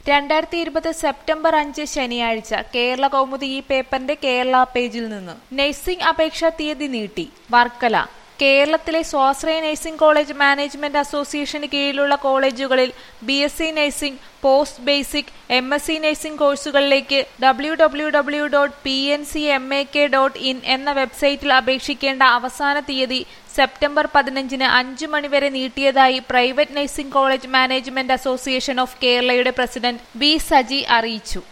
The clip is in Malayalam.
രണ്ടായിരത്തി ഇരുപത് സെപ്റ്റംബർ അഞ്ച് ശനിയാഴ്ച കേരള കൗമുദി ഈ പേപ്പറിന്റെ കേരള പേജിൽ നിന്ന് നഴ്സിംഗ് അപേക്ഷാ തീയതി നീട്ടി വർക്കല കേരളത്തിലെ സ്വാശ്രയ നഴ്സിംഗ് കോളേജ് മാനേജ്മെന്റ് അസോസിയേഷന് കീഴിലുള്ള കോളേജുകളിൽ B S C nursing post basic M S C nursing കോഴ്സുകളിലേക്ക് W W W dot P N C M A K dot in എന്ന വെബ്സൈറ്റിൽ അപേക്ഷിക്കേണ്ട അവസാന തീയതി സെപ്റ്റംബർ പതിനഞ്ചിന് അഞ്ചു മണിവരെ നീട്ടിയതായി private nursing college management association of കേരളയുടെ പ്രസിഡന്റ് ബി സജി അറിയിച്ചു